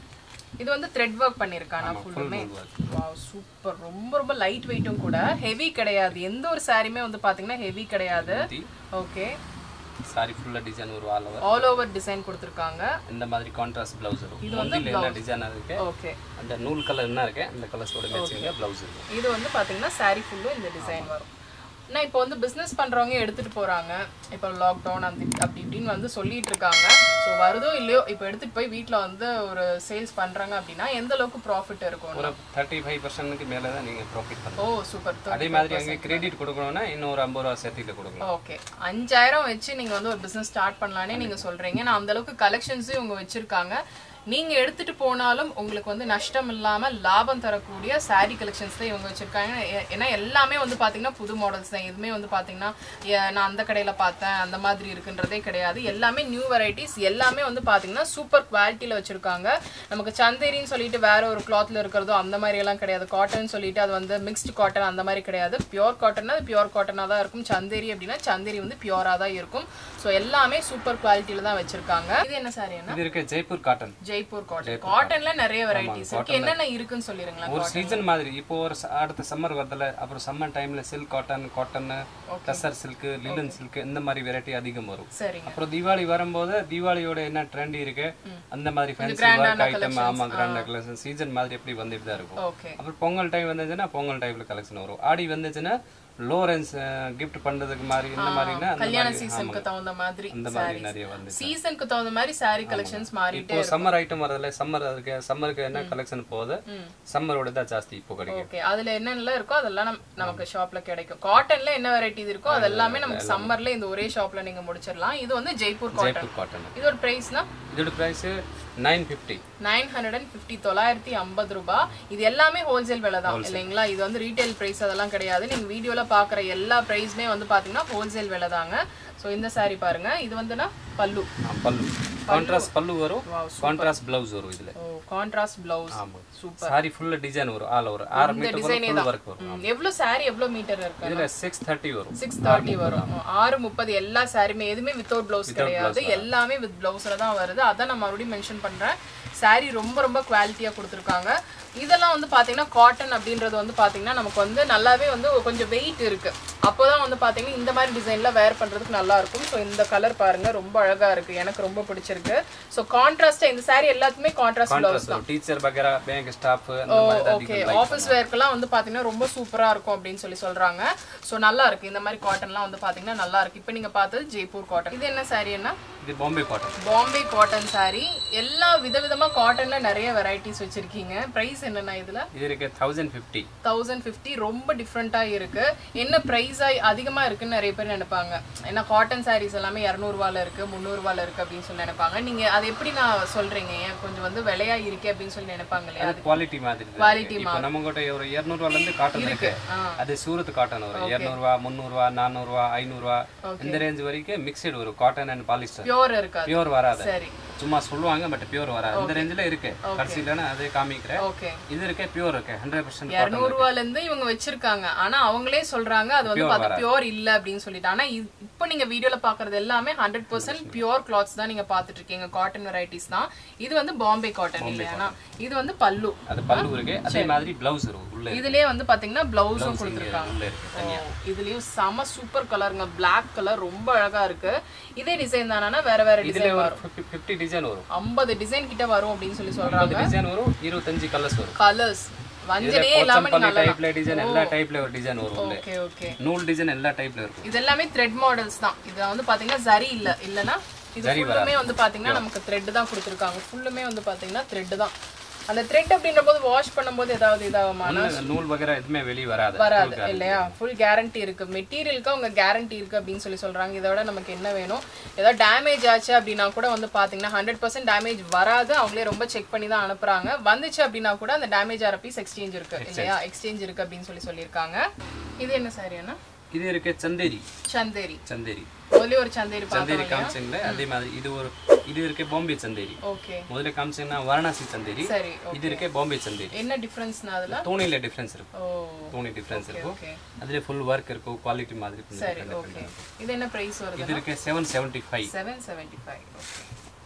இது வந்து த்ரெட் ஒர்க் பண்ணியிருக்கானா ஃபுல்லுமே வாவ் சூப்பர் ரொம்ப ரொம்ப லைட் வெயிட்டும் கூட ஹெவி கிடையாது எந்த ஒரு சாரியுமே வந்து பாத்தீங்கன்னா ஹெவி கிடையாது ஓகே சாரி ஃபுல்லா டிசைன் வரும் all over all over design கொடுத்துருக்காங்க இந்த மாதிரி கான்ட்ராஸ்ட் பிளவுஸ் வரும் முந்தில என்ன டிசைன் இருக்கு ஓகே அந்த நூல் கலர் என்ன இருக்கு அந்த கலர்ஸோட மேட்சிங்க பிளவுஸ் இருக்கும் இது வந்து பாத்தீங்கன்னா saree ஃபுல்லும் இந்த டிசைன் வரும் நான் இப்போ வந்து பிஸ்னஸ் பண்றவங்க எடுத்துட்டு போறாங்க இப்போ லாக்டவுன் அந்த அப்படி இப்படின்னு வந்து சொல்லிட்டு இருக்காங்க ஸோ வருதோ இல்லையோ இப்போ எடுத்துட்டு போய் வீட்ல வந்து ஒரு சேல்ஸ் பண்றாங்க அப்படின்னா எந்த அளவுக்கு ப்ராஃபிட் இருக்கும் ஒரு தேர்ட்டி ஃபைவ் பர்சன்ட்டுக்கு மேலே தான் நீங்கள் ப்ராஃபிட் ஓ பண்ணலாம் சூப்பர் அதே மாதிரி அங்கே கிரெடிட் கொடுக்கணும்னா இன்னும் ஒரு ஐம்பது ரூபா சேர்த்துட்டு கொடுக்கலாம் ஓகே அஞ்சாயிரம் வச்சு நீங்க வந்து ஒரு பிசினஸ் ஸ்டார்ட் பண்ணலானே நீங்க சொல்றீங்க நான் அந்த அளவுக்கு கலெக்ஷன்ஸும் இவங்க வச்சிருக்காங்க நீங்க எடுத்துட்டு போனாலும் உங்களுக்கு வந்து நஷ்டம் இல்லாம லாபம் தரக்கூடிய saree கலெக்ஷன்ஸ் தான் இவங்க வச்சிருக்காங்க ஏ- ஏன்னா எல்லாமே வந்து பாத்தீங்கன்னா புது மாடல்ஸ் தான் எதுவுமே வந்து பாத்தீங்கன்னா ஏ, நான் அந்த கடையில பார்த்தேன் அந்த மாதிரி இருக்குன்றதே கிடையாது எல்லாமே நியூ வெரைட்டிஸ் எல்லாமே வந்து பாத்தீங்கன்னா சூப்பர் குவாலிட்டியில வச்சிருக்காங்க நமக்கு சந்தேரின்னு சொல்லிட்டு வேற ஒரு கிளாத்ல இருக்கிறதோ அந்த மாதிரி எல்லாம் கிடையாது காட்டன் சொல்லிட்டு அது வந்து மிக்ஸ்டு காட்டன் அந்த மாதிரி கிடையாது பியோர் காட்டன்னா அது பியோர் காட்டனா தான் இருக்கும் சந்தேரி அப்படின்னா சந்தேரி வந்து பியோரா தான் இருக்கும் ஸோ எல்லாமே சூப்பர் குவாலிட்டியில தான் வச்சிருக்காங்க இது என்ன சாரி என்ன இது இருக்கு ஜெய்ப்பூர் காட்டன் ஜெய்ப்பூர் காட்டன் காட்டன்ல நிறைய வெரைட்டிஸ் இருக்கு என்னென்ன இருக்குன்னு சொல்லிருங்களேன் ஒரு சீசன் மாதிரி இப்போ ஒரு ச- அடுத்த சம்மர் வரதுல அப்புறம் சம்மர் டைம்ல silk cotton cotton tussar silk linen silk இந்த மாதிரி வெரைட்டி அதிகம் வரும் சரிங்க அப்புறம் தீபாவளி வரும்போது தீபாவளியோட என்ன ட்ரெண்ட் இருக்கு அந்த மாதிரி ஃபேன்சி ஒர்க் ஐட்டம் ஆமா கிராண்ட் கலெக்ஷன் சீசன் மாதிரி எப்படி வந்துட்டு தான் இருக்கும் ஓகே அப்புறம் பொங்கல் டைம் வந்துச்சுன்னா பொங்கல் டைம்ல கலெக்ஷன் வரும் ஆடி வந்துச்சுன்னா லோ ரேஞ்ச் கிஃப்ட் பண்றதுக்கு மாதிரி இந்த மாதிரினா அந்த கல்யாண மாதிரி சீசனுக்கு தகுந்த மாதிரி இந்த மாதிரி நிறைய வந்து சீசனுக்கு தகுந்த மாதிரி saree கலெக்ஷன்ஸ் மாறிட்டே இப்போ சம்மர் ஐட்டம் வரதுல சம்மர் அதுக்கு சம்மருக்கு என்ன கலெக்ஷன் போகுது சம்மரோட தான் ஜாஸ்தி இப்போ கிடைக்கும் ஓகே அதுல என்னென்னலாம் இருக்கோ அதெல்லாம் நம்- நமக்கு ஷாப்ல கிடைக்கும் காட்டன்ல என்ன வெரைட்டிஸ் இருக்கோ அது எல்லாமே நமக்கு சம்மர்ல இந்த ஒரே ஷாப்ல நீங்க முடிச்சிடலாம் இது வந்து ஜெய்ப்பூர் காட்டன் ஜெய்ப்பூர் காட்டன் இதோட பிரைஸ்னா இதோட price nine fifty nine hundred and fifty தொள்ளாயிரத்தி ஐம்பது ரூபாய் இது எல்லாமே ஹோல்சேல் விலை தான் இல்லைங்களா இது வந்து ரீட்டைல் பிரைஸ் அதெல்லாம் கிடையாது நீங்க வீடியோல பாக்குற எல்லா பிரைஸ்மே வந்து பாத்தீங்கன்னா ஹோல்சேல் விலை தாங்க ஸோ இந்த saree பாருங்க இது வந்துன்னா பல்லு பல்லு கான்ட்ராஸ்ட் பல்லு வரும் கான்ட்ராஸ்ட் பிளவுஸ் வரும் இதுல ஓ கான்ட்ராஸ்ட் பிளவுஸ் ஆமா சூப்பர் சாரி ஃபுல்லா டிசைன் வரும் ஆல் ஓவர் ஆறு மீட்டர் டிசைனே ஃபுல் தான் ஒர்க் வரும் ம், எவ்வளவு saree எவ்வளவு மீட்டர் இருக்கு இதுல சிக்ஸ் தேர்ட்டி வரும் சிக்ஸ் தேர்ட்டி வரும் ஆறு முப்பது எல்லா சாரியுமே எதுவுமே வித்தவுட் பிளவுஸ் கிடையாது எல்லாமே வித் பிளவுஸ்ல தான் வருது அதான் நான் மறுபடியும் மென்ஷன் பண்றேன் saree ரொம்ப ரொம்ப குவாலிட்டியா கொடுத்துருக்காங்க இதெல்லாம் வந்து பாத்தீங்கன்னா காட்டன் அப்படின்றது வந்து பாத்தீங்கன்னா நமக்கு வந்து நல்லாவே வந்து கொஞ்சம் வெயிட் இருக்கு அப்போதான் வந்து பாத்தீங்கன்னா இந்த மாதிரி டிசைன்ல வேர் பண்றதுக்கு நல்லா இருக்கும் ஸோ இந்த கலர் பாருங்க ரொம்ப அழகா இருக்கு எனக்கு ரொம்ப பிடிச்சிருக்கு ஸோ கான்ட்ராஸ்டா இந்த saree எல்லாத்துக்குமே கான்ட்ராஸ்ட் பிளவுஸ் கான்ட்ராஸ்ட் டீச்சர் வகைரா பேங்க் ஸ்டாஃப் அந்த மாதிரி தான் ஓகே ஆஃபீஸ் வேர்க்கெல்லாம் வந்து பாத்தீங்கன்னா ரொம்ப சூப்பரா இருக்கும் அப்படின்னு சொல்லி சொல்றாங்க ஸோ நல்லா இருக்கு இந்த மாதிரி காட்டன்லாம் வந்து பாத்தீங்கன்னா நல்லா இருக்கு இப்போ நீங்க பார்த்தது ஜெய்ப்பூர் காட்டன் இது என்ன saree என்ன இது Bombay cotton Bombay cotton saree எல்லா விதவிதமா காட்டன்ல நிறைய வெரைட்டிஸ் வச்சிருக்கீங்க பிரைஸ் என்னன்னா இதுல இது இருக்கு தௌசண்ட் ஃபிஃப்டி தௌசண்ட் ஃபிஃப்டி ரொம்ப டிஃப்ரெண்டா இருக்கு என்ன பிரைஸ் ப்ரைஸ் அதிகமா இருக்குன்னு நிறைய பேர் நினைப்பாங்க ஏன்னா காட்டன் சாரீஸ் எல்லாமே இரநூறுவால இருக்கு முந்நூறுவால இருக்கு அப்படின்னு சொல்லி நினைப்பாங்க நீங்க அது எப்படி நான் சொல்றீங்க ஏன் கொஞ்சம் வந்து விலையா இருக்கே அப்படின்னு சொல்லி நினைப்பாங்க இல்லையா அது குவாலிட்டி மாதிரி தான் Quality இருக்கு. இப்போ நம்ம கிட்ட ஒரு இரநூறுவால இருந்து காட்டன் இருக்கு ஆ. அது சூரத் காட்டன் வரும் இரநூறுவா முந்நூறுவா நானூறுவா ஐநூறுவா இந்த ரேஞ்ச் வரைக்கும் மிக்சடு வரும் காட்டன் அண்ட் பாலிஸ்டர் பியோர் இருக்காது பியூர் வராது சரி சும்மா சொல்லுவாங்க பட் பியூர் வராது இந்த ரேஞ்சில் இருக்கு கடைசியில நான் அதே காமிக்கிறேன் ஓகே இது இருக்கே பியூர் இருக்கு ஹண்ட்ரட் பர்சன்ட் இருநூறு ரூபாயில இருந்து இவங்க வச்சிருக்காங்க ஆனா அவங்களே சொல்றாங்க அது வந்து பார்த்து பியோர் இல்ல அப்படின்னு சொல்லிட்டு ஆனா இது- இப்போ நீங்க வீடியோல பாக்குறது எல்லாமே ஹண்ட்ரட் பர்சன்ட் பியோர் கிளாத்ஸ் தான் நீங்க பாத்துட்டு இருக்கீங்க காட்டன் வெரைட்டிஸ் தான் இது வந்து பாம்பே காட்டன் இல்லையா இது வந்து பல்லு அது பல்லு இருக்கு அதே மாதிரி பிளவுஸ் இருக்கும் உள்ள இருக்கு. இதுலயே வந்து பாத்தீங்கன்னா பிளவுஸும் கொடுத்துருக்காங்க உள்ள இருக்கு தனியா இதுலயும் செம சூப்பர் கலருங்க Black கலர் ரொம்ப அழகா இருக்கு இதே டிசைன் தானா வேற வேற இதுல டிசைன் ஒரு வரும் ஃபிஃப்டி டிசைன் வரும் ஐம்பது டிசைன் கிட்ட வரும் அப்படின்னு சொல்லி சொல்றாங்க ஐம்பது டிசைன் வரும் இருபத்தஞ்சு கலர்ஸ் வரும் கலர்ஸ் வஞ்சனே இதுல இல்லாம நீங்க போச்சம்பள்ளி டைப்ல டிசைன் எல்லா டைப்ல ஒரு டிசைன் வரும் உள்ள ஓகே ஓகே நூல் டிசைன் எல்லா டைப்ல இருக்கும் இது எல்லாமே த்ரெட் மாடல்ஸ் தான் இது வந்து பாத்தீங்கன்னா சரி இல்ல இல்லனா இது ஃபுல்லுமே வந்து பாத்தீங்கன்னா நமக்கு த்ரெட் தான் கொடுத்துருக்காங்க ஃபுல்லுமே வந்து பாத்தீங்கன்னா த்ரெட் தான் அந்த த்ரெட் அப்படின்ற போது வாஷ் பண்ணும்போது ஏதாவது இதாகுமா ஒண்ணு நூல் வகைரா எதுவுமே வெளிய வராது வராது இல்லையா ஃபுல் கேரண்டி இருக்கு மெட்டீரியலுக்கு அவங்க கேரண்டி இருக்கு அப்படின்னு சொல்லி சொல்றாங்க இதை விட நமக்கு என்ன வேணும் ஏதாவது டேமேஜ் ஆச்சு அப்படின்னா கூட வந்து பாத்தீங்கன்னா ஹண்ட்ரட் பர்சன்ட் டேமேஜ் வராது அவங்களே ரொம்ப செக் பண்ணி தான் அனுப்புறாங்க வந்துச்சு அப்படின்னா கூட அந்த டேமேஜ் ஆகிற பீஸ் எக்ஸ்சேஞ்ச் இருக்கு இல்லையா எக்ஸ்சேஞ்ச் இருக்கு அப்படின்னு சொல்லி சொல்லியிருக்காங்க இது என்ன சாரி அண்ணா இது இருக்கு சந்தேரி சந்தேரி சந்தேரி முதல்ல ஒரு சந்தேரி சந்தேரி பார்த்தோம் காமிச்சிங்களே அதே மாதிரி இது ஒரு இது இருக்கு பாம்பே சந்தேரி ஓகே முதல்ல காமிச்சீங்கன்னா வாரணாசி சந்தேரி சரி இது இருக்கு பாம்பே சந்தேரி என்ன டிஃபரன்ஸ்னா அதுல தோணில டிஃபரன்ஸ் இருக்கும் ஓ தோணி டிஃபரன்ஸ் இருக்கும் ஓகே அதுல ஃபுல் ஒர்க் இருக்கும் குவாலிட்டி மாதிரி கொஞ்சம் சரி different ஓகே different இருக்கும். இது என்ன பிரைஸ் வருது இது இருக்கு seven seventy five seven seventy five okay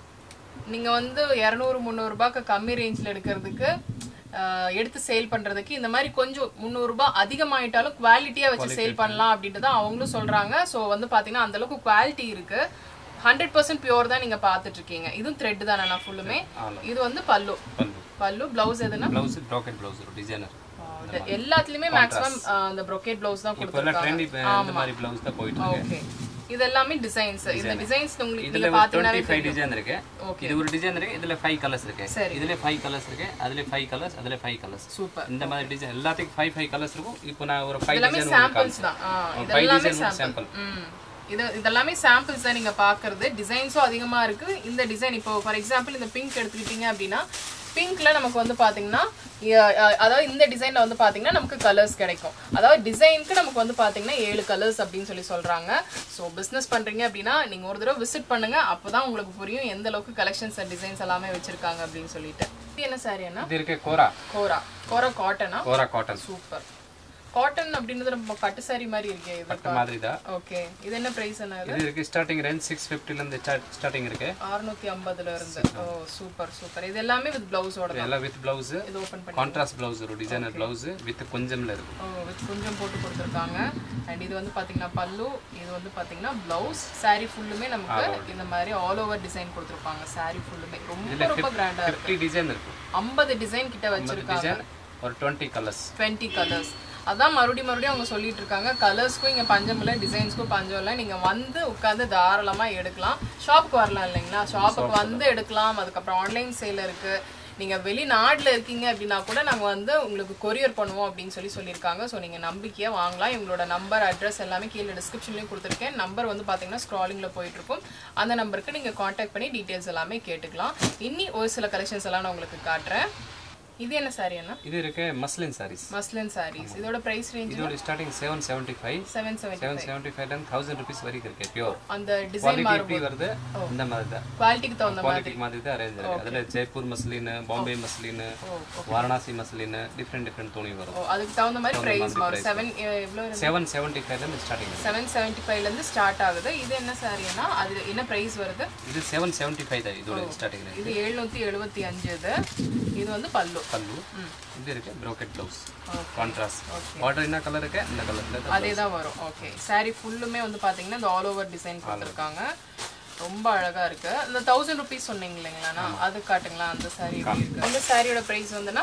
நீங்க வந்து இரநூறு முந்நூறு ரூபாய்க்கு கம்மி ரேஞ்சில் எடுக்கிறதுக்கு ஆஹ், எடுத்து சேல் பண்றதுக்கு இந்த மாதிரி கொஞ்சம் முந்நூறு ரூபாய் அதிகமாயிட்டாலும் குவாலிட்டியா வச்சு சேல் பண்ணலாம் அப்படின்ட்டு தான் அவங்களும் சொல்றாங்க ஸோ வந்து பாத்தீங்கன்னா அந்த அளவுக்கு குவாலிட்டி இருக்கு ஹண்ட்ரட் பர்சன்ட் பியூர் தான் நீங்க பாத்துட்டு இருக்கீங்க இதுவும் த்ரெட் தானே ஃபுல்லுமே இது வந்து பல்லு பல்லு பல்லு பிளவுஸ் எதுனா பிளவுஸ் ப்ராக்கெட் பிளவுஸ் ஒரு டிசைனர் இது எல்லாத்துலயுமே மேக்ஸிமம் அந்த brocade பிளவுஸ் தான் இப்போ எல்லாம் கொடுத்துருக்காங்க ட்ரெண்டி இந்த மாதிரி பிளவுஸ் தான் போயிட்டு இருக்கு ஓகே இது எல்லாமே டிசைன்ஸ் இந்த டிசைன்ஸ் உங்களுக்கு இதுல நீங்க ஒரு பாத்தீங்கன்னா டுவெண்ட்டி ஃபைவ் டிசைன் இருக்கு Okay. இது ஒரு டிசைன் இருக்கு இதுல ஃபைவ் கலர்ஸ் இருக்கு சரி. இதுல ஃபைவ் கலர்ஸ் இருக்கு அதுல ஃபைவ் கலர்ஸ் அதுல ஃபைவ் கலர்ஸ் சூப்பர் இந்த மாதிரி டிசைன் எல்லாத்துக்கும் ஃபைவ் ஃபைவ் கலர்ஸ் இருக்கும் இப்போ நான் ஒரு ஃபைவ் எல்லாமே டிசைன் சாம்பிள்ஸ் தான் ஆ, ஃபைவ் இதெல்லாமே டிசைன் சாம்பிள் சாம்பிள் ம் இது இதெல்லாமே சாம்பிள்ஸ் தான் நீங்க பாக்குறது டிசைன்ஸும் அதிகமா இருக்கு இந்த டிசைன் இப்போ ஃபார் எக்ஸாம்பிள் இந்த பிங்க் எடுத்துக்கிட்டீங்க அப்படின்னா பிங்க்ல நமக்கு வந்து பாத்தீங்கன்னா அஹ், அஹ், அதாவது இந்த டிசைன்ல வந்து பாத்தீங்கன்னா நமக்கு கலர்ஸ் கிடைக்கும் அதாவது டிசைனுக்கு நமக்கு வந்து பாத்தீங்கன்னா ஏழு கலர்ஸ் அப்படின்னு சொல்லி சொல்றாங்க ஸோ பிசினஸ் பண்றீங்க அப்படின்னா நீங்க ஒரு தடவை விசிட் பண்ணுங்க அப்பதான் உங்களுக்கு புரியும் எந்த அளவுக்கு கலெக்ஷன்ஸ் அண்ட் டிசைன்ஸ் எல்லாமே வச்சிருக்காங்க அப்படின்னு சொல்லிட்டு இது என்ன சாரி என்ன இது இருக்கு கோரா கோரா கோரா காட்டனா கோரா காட்டன் சூப்பர் காட்டன் அப்படின்றது நம்ம பட்டு சாரி மாதிரி இருக்கே இது பட்டு மாதிரி தான் ஓகே இது என்ன பிரைஸ் என்ன இது இருக்கு ஸ்டார்டிங் ரேஞ்ச் சிக்ஸ் ஃபிஃப்டில இருந்து ஸ்டார்டிங் இருக்கு அறுநூத்தி ஐம்பதுல இருந்து ஓ சூப்பர் சூப்பர் இது எல்லாமே வித் பிளவுஸோட இது எல்லாம் வித் பிளவுஸ் இது ஓபன் பண்ணி கான்ட்ராஸ்ட் பிளவுஸ் ஒரு டிசைனர் பிளவுஸ் வித் கொஞ்சம்ல இருக்கும் ஓ வித் கொஞ்சம் போட்டு கொடுத்துருக்காங்க அண்ட் இது வந்து பாத்தீங்கன்னா பல்லு இது வந்து பாத்தீங்கன்னா பிளவுஸ் saree ஃபுல்லுமே நமக்கு இந்த மாதிரி ஆல் ஓவர் டிசைன் கொடுத்துருப்பாங்க saree ஃபுல்லுமே ரொம்ப ரொம்ப கிராண்டா இருக்கு ஃபிஃப்டி டிசைன் இருக்கும் ஐம்பது டிசைன் கிட்ட வச்சிருக்காங்க டிசைன் ஒரு டுவெண்ட்டி கலர்ஸ் டுவெண்ட்டி கலர்ஸ் அதான் மறுபடியும் மறுபடியும் அவங்க சொல்லிட்டு இருக்காங்க கலர்ஸ்க்கும் இங்க பஞ்சம் இல்லை டிசைன்ஸ்க்கும் பஞ்சம் இல்லை நீங்க வந்து உட்காந்து தாராளமா எடுக்கலாம் ஷாப்புக்கு வரலாம் இல்லைங்களா ஷாப்புக்கு வந்து எடுக்கலாம் அதுக்கப்புறம் ஆன்லைன் சேல் இருக்கு நீங்க வெளிநாட்டுல இருக்கீங்க அப்படின்னா கூட நாங்க வந்து உங்களுக்கு கொரியர் பண்ணுவோம் அப்படின்னு சொல்லி சொல்லியிருக்காங்க ஸோ நீங்க நம்பிக்கையா வாங்கலாம் இவங்களோட நம்பர் அட்ரஸ் எல்லாமே கீழே டிஸ்கிரிப்ஷன்லயும் கொடுத்துருக்கேன் நம்பர் வந்து பாத்தீங்கன்னா ஸ்க்ராலிங்ல போயிட்டு இருக்கும் அந்த நம்பருக்கு நீங்க காண்டாக்ட் பண்ணி டீடைல்ஸ் எல்லாமே கேட்டுக்கலாம் இன்னி ஒரு சில கலெக்ஷன்ஸ் எல்லாம் நான் உங்களுக்கு காட்டுறேன் இது என்ன சாரி அண்ணா இது இருக்கு மஸ்லின் சாரீஸ் மஸ்லின் சாரீஸ் இதோட பிரைஸ் ரேஞ்ச் இதோட starting seven seventy five seven seven seven seventy five thousand rupees வரைக்கும் இருக்கு பியூர் அந்த டிசைன் குவாலிட்டி எப்படி வருது இந்த மாதிரி தான் குவாலிட்டிக்கு தகுந்த மாதிரி குவாலிட்டி மாதிரி தான் அரேஞ்ச் இருக்கு அதுல Jaipur muslin Bombay muslin Varanasi muslin different different துணி வரும் ஓ அதுக்கு தகுந்த மாதிரி பிரைஸ் மாறும் செவன் எவ்வளோ செவன் செவன்டி ஃபைவ்ல இருந்து ஸ்டார்டிங் செவன் செவன்ட்டி ஃபைவ்ல இருந்து ஸ்டார்ட் ஆகுது இது என்ன சாரினா அது என்ன பிரைஸ் வருது இது செவன் செவன்டி ஃபைவ் தான் இதோட ஸ்டார்டிங் இது எழுநூத்தி எழுபத்தி அஞ்சு இது இது வந்து பல்லு பல்லு இது இருக்கு ப்ரோக்கெட் ப்ளவுஸ் கான்ட்ராஸ்ட் பார்டர் என்ன கலர் இருக்கு இந்த கலர்ல அதே தான் வரும் ஓகே saree ஃபுல்லுமே வந்து பாத்தீங்கன்னா இந்த ஆல் ஓவர் டிசைன் கொடுத்துருக்காங்க ரொம்ப அழகா இருக்கு இந்த தௌசண்ட் ருபீஸ் சொன்னீங்க இல்லைங்களாண்ணா அது காட்டுங்களா அந்த saree எப்படி இருக்கு அந்த சாரியோட பிரைஸ் வந்துன்னா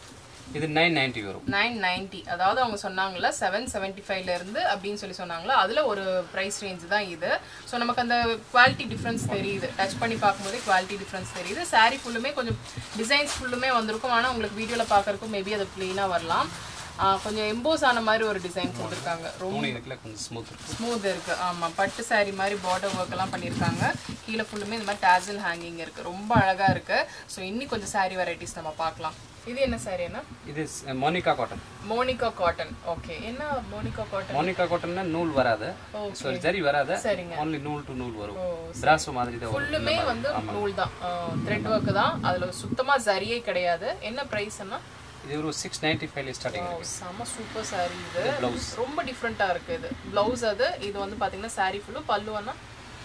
இது நைன் நைன்டி வரும் நைன் நைன்ட்டி அதாவது அவங்க சொன்னாங்கல்ல செவன் செவன்ட்டி ஃபைவ்ல இருந்து அப்படின்னு சொல்லி சொன்னாங்களா அதுல ஒரு ப்ரைஸ் ரேஞ்ச் தான் இது ஸோ நமக்கு அந்த குவாலிட்டி டிஃப்ரென்ஸ் தெரியுது டச் பண்ணி பார்க்கும்போதே குவாலிட்டி டிஃப்ரென்ஸ் தெரியுது saree ஃபுல்லுமே கொஞ்சம் டிசைன்ஸ் ஃபுல்லுமே வந்திருக்கும் ஆனால் உங்களுக்கு வீடியோவில் பார்க்கறதுக்கும் மேபி அது ப்ளெயினாக வரலாம் கொஞ்சம் எம்போஸ் ஆன மாதிரி ஒரு டிசைன் கொடுத்துருக்காங்க ரொம்ப துணி இருக்குல்ல கொஞ்சம் ஸ்மூத் இருக்கும் ஸ்மூத் இருக்கு ஆமா பட்டு saree மாதிரி பார்டர் ஒர்க் எல்லாம் பண்ணியிருக்காங்க கீழே ஃபுல்லுமே இந்த மாதிரி டேசல் ஹேங்கிங் இருக்கு ரொம்ப அழகா இருக்கு ஸோ இன்னி கொஞ்சம் saree வெரைட்டிஸ் நம்ம பார்க்கலாம் இது என்ன saree என்ன இது Monica cotton Monica cotton okay என்ன மோனிகா காட்டன் மோனிகா காட்டன்னா நூல் வராது ஸோ ஜரி வராது சரிங்க. ஒன்லி நூல் டு நூல் வரும் பிராசோ மாதிரி தான் வரும் ஃபுல்லுமே வந்து நூல் தான் த்ரெட் ஒர்க் தான் அதுல சுத்தமா சரியே கிடையாது என்ன பிரைஸ்னா இது ஒரு சிக்ஸ் நைன்டி ஃபைவ்ல ஸ்டார்டிங் இருக்கு செம சூப்பர் saree இது ரொம்ப டிஃப்ரெண்டா இருக்கு இது பிளவுஸ் அது இது வந்து பாத்தீங்கன்னா saree ஃபுல்லும் பல்லுவனா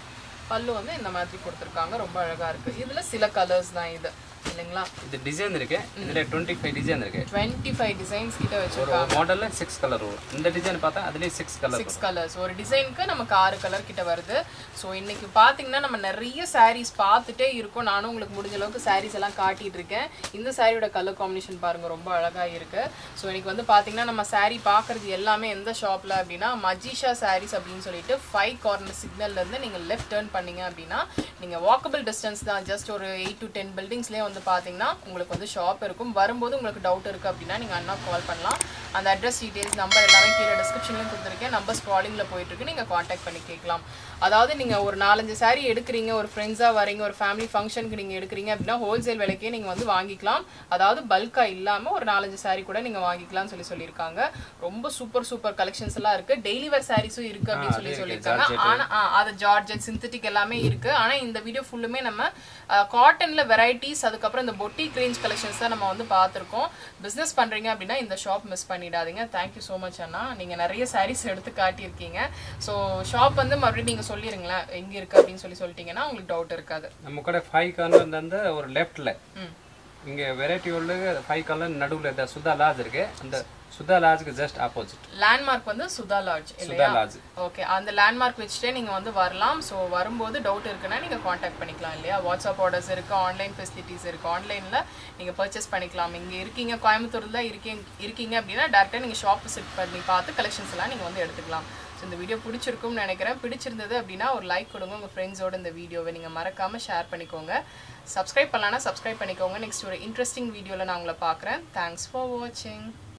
பல்லு வந்து இந்த மாதிரி கொடுத்துருக்காங்க ரொம்ப அழகா இருக்கு இதுல சில கலர்ஸ் தான் இது இல்லைங்களா இது டிசைன் இருக்கு இதுல டுவெண்ட்டி ஃபைவ் டிசைன் இருக்கு டுவெண்ட்டி ஃபைவ் டிசைன்ஸ் கிட்ட ஒரு வச்சிருக்காங்க மாடல்ல சிக்ஸ் கலர் வரும் இந்த டிசைன் பார்த்தா அதுலயே சிக்ஸ் கலர் சிக்ஸ் கலர்ஸ் ஒரு டிசைனுக்கு நமக்கு ஆறு கலர் கிட்ட வருது ஸோ இன்னைக்கு பார்த்தீங்கன்னா நம்ம நிறைய sarees பார்த்துட்டே இருக்கோம் நானும் உங்களுக்கு முடிஞ்ச அளவுக்கு sarees எல்லாம் காட்டிட்டு இருக்கேன் இந்த சாரியோட கலர் காம்பினேஷன் பாருங்க ரொம்ப அழகா இருக்கு ஸோ இன்னைக்கு வந்து பார்த்தீங்கன்னா நம்ம saree பார்க்கறது எல்லாமே எந்த ஷாப்ல அப்படின்னா மஜிஷா sarees அப்படின்னு சொல்லிட்டு ஃபைவ் கார்னர் சிக்னல்ல இருந்து நீங்க லெஃப்ட் டேர்ன் பண்ணீங்க அப்படின்னா நீங்க வாக்கபிள் டிஸ்டன்ஸ் தான் ஜஸ்ட் ஒரு எயிட் டு டென் பில்டிங்ஸ்லேயே வந்து பார்த்தீங்கன்னா உங்களுக்கு வந்து ஷாப் இருக்கும் வரும்போது உங்களுக்கு டவுட் இருக்கு அப்படின்னா நீங்க அண்ணா கால் பண்ணலாம் அந்த அட்ரஸ் டீடைல்ஸ் நம்பர் எல்லாமே கீழே டிஸ்கிரிப்ஷன்லையும் கொடுத்துருக்கேன் நம்பர் ஸ்க்ராலிங்கில் போயிட்டு இருக்கு நீங்க காண்டாக்ட் பண்ணி கேட்கலாம் அதாவது நீங்க ஒரு நாலஞ்சு saree எடுக்கிறீங்க ஒரு ஃப்ரெண்ட்ஸாக வரீங்க ஒரு ஃபேமிலி ஃபங்க்ஷனுக்கு நீங்க எடுக்கிறீங்க அப்படின்னா ஹோல்சேல் விலைக்கே நீங்க வந்து வாங்கிக்கலாம் அதாவது பல்கா இல்லாம ஒரு நாலஞ்சு saree கூட நீங்க வாங்கிக்கலாம்னு சொல்லி சொல்லியிருக்காங்க ரொம்ப சூப்பர் சூப்பர் கலெக்ஷன்ஸ் எல்லாம் இருக்கு டெய்லி வேர் சாரீஸும் இருக்கு அப்படின்னு சொல்லி சொல்லியிருக்காங்க ஆனா ஆ, அது ஜார்ஜெட் சிந்தட்டிக் எல்லாமே இருக்கு ஆனா இந்த வீடியோ ஃபுல்லுமே நம்ம காட்டன்ல வெரைட்டிஸ் அதுக்கப்புறம் இந்த பொட்டிக் ரேஞ்ச் கலெக்ஷன்ஸ் தான் நம்ம வந்து பார்த்திருக்கோம் பிசினஸ் பண்றீங்க அப்படின்னா இந்த ஷாப் மிஸ் பண்ணிடாதீங்க தேங்க்யூ ஸோ மச் அண்ணா நீங்க நிறைய சாரீஸ் எடுத்து காட்டியிருக்கீங்க ஸோ ஷாப் வந்து மறுபடியும் நீங்க சொல்லிருங்களேன் எங்க இருக்கு அப்படின்னு சொல்லி சொல்லிட்டீங்கன்னா உங்களுக்கு டவுட் இருக்காது நம்ம கூட ஃபைவ் கலர் வந்து ஒரு லெஃப்ட்ல ம் இங்க வெரைட்டி உள்ள ஃபைவ் கலர் நடுவுல இந்த சுதா லாஜ் இருக்கு அந்த சுதா லாஜ்க்கு ஜஸ்ட் ஆப்போசிட் லேண்ட்மார்க் வந்து சுதா லாட்ஜ் சுதா இல்லையா லாஜ் ஓகே அந்த லேண்ட்மார்க் வச்சுட்டே நீங்கள் வந்து வரலாம் ஸோ வரும்போது டவுட் இருக்குன்னா நீங்கள் காண்டாக்ட் பண்ணிக்கலாம் இல்லையா வாட்ஸ்அப் ஆர்டர்ஸ் இருக்குது ஆன்லைன் ஃபெசிலிட்டிஸ் இருக்குது ஆன்லைனில் நீங்கள் பர்ச்சேஸ் பண்ணிக்கலாம் இங்கே இருக்கீங்க கோயம்புத்தூரில் தான் இருக்கீங்க இருக்கீங்க அப்படின்னா டேரெக்டாக நீங்கள் ஷாப் விசிட் பண்ணி பார்த்து கலெக்ஷன்ஸ் எல்லாம் நீங்கள் வந்து எடுத்துக்கலாம் ஸோ இந்த வீடியோ பிடிச்சிருக்கும்னு நினைக்கிறேன் பிடிச்சிருந்தது அப்படின்னா ஒரு லைக் கொடுங்க உங்கள் ஃப்ரெண்ட்ஸோட இந்த வீடியோவை நீங்கள் மறக்காமல் ஷேர் பண்ணிக்கோங்க சப்ஸ்கிரைப் பண்ணலான்னா சப்ஸ்கிரைப் பண்ணிக்கோங்க நெக்ஸ்ட் ஒரு இன்ட்ரெஸ்டிங் வீடியோவில் நான் உங்களை பார்க்குறேன் தேங்க்ஸ் ஃபார் வாட்சிங்